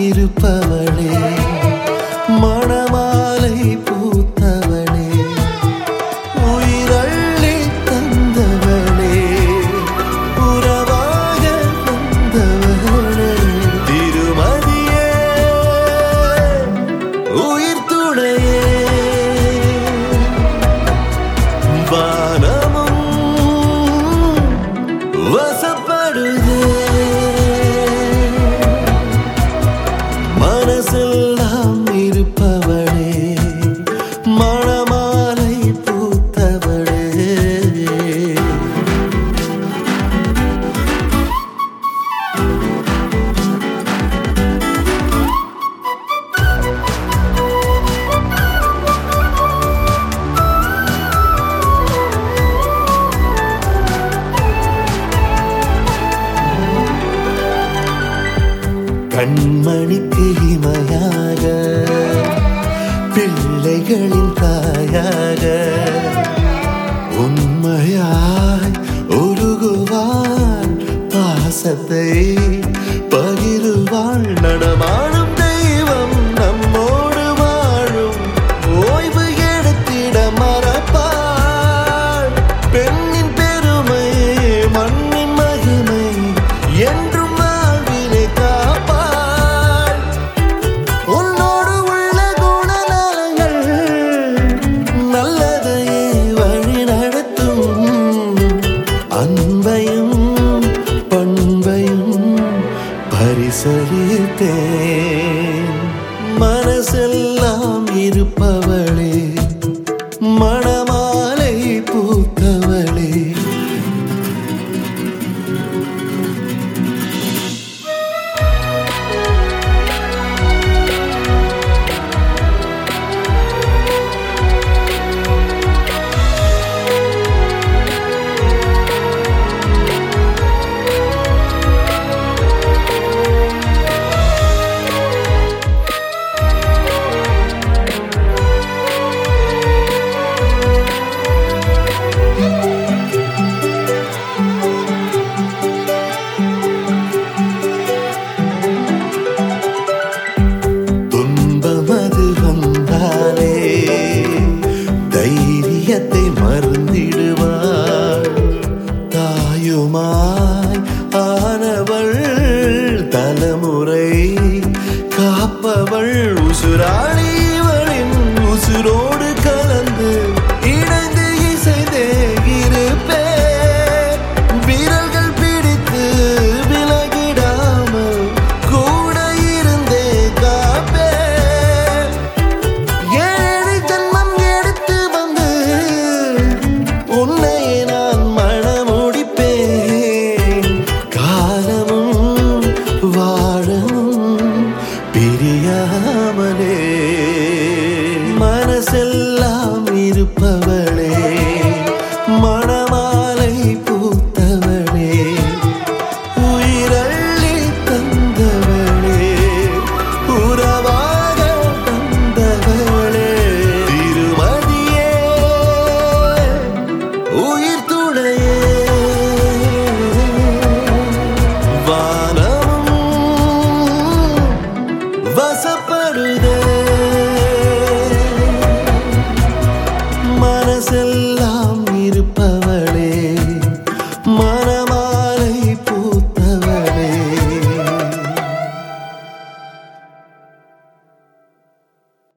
இருப்பவளே மணமாலை பூத்தவளே உயிரள்ளி தந்தவளே உறவாக வந்தவளே திருமதியே உயிர் துணையே வானமும் வசப்படுதே மனசெல்லாம் இருப்பவளே மணமாலை பூத்தவளே கண்மணிக்கு இமையாக பிள்ளைகளின் தாயாக உண்மையாய் உருகுவாள் பாசத்தை பகிருவாள் நடமாடும் தெய்வம் நம்மோடு வாழும் ஓய்வு எடுத்திட மறப்பாள் பெண்ணின் பெருமை மண்ணின் மகிமை என்றும் வாழ்வினை காப்பாள் உன்னோடு உள்ள குணநலங்கள் நல்லதையே வழி நடத்தும் அன்பையும் பண்பையும் பரிசளித்தேன் மனசெல்லாம் இருப்பவளே மணமாலை பூத்தவளே துன்பமது வந்தாலே தைரியத்தை மறந்திடுவாள் தாயுமாய் ஆனவள் தலைமுறை காப்பவள் உசுராளி இவளின் உசுரோடு கலந்து இணைந்து இசைந்தே இருப்பேன் விரல்கள் பிடித்து விலகிடாமல் கூட இருந்தே காப்பேன் ஏழு ஜன்மம் எடுத்து வந்து உன்னை நான் மணமுடிப்பேன் காலமும் வாழவும் பிரியாமலே மனசெல்லாம் இருப்பவளே மணமாலை பூத்தவளே உயிரள்ளி தந்தவளே உறவாக தந்தவளே திருமதியே உயிர் துணையே வானமும் வசப்படுதே மனசெல்லாம்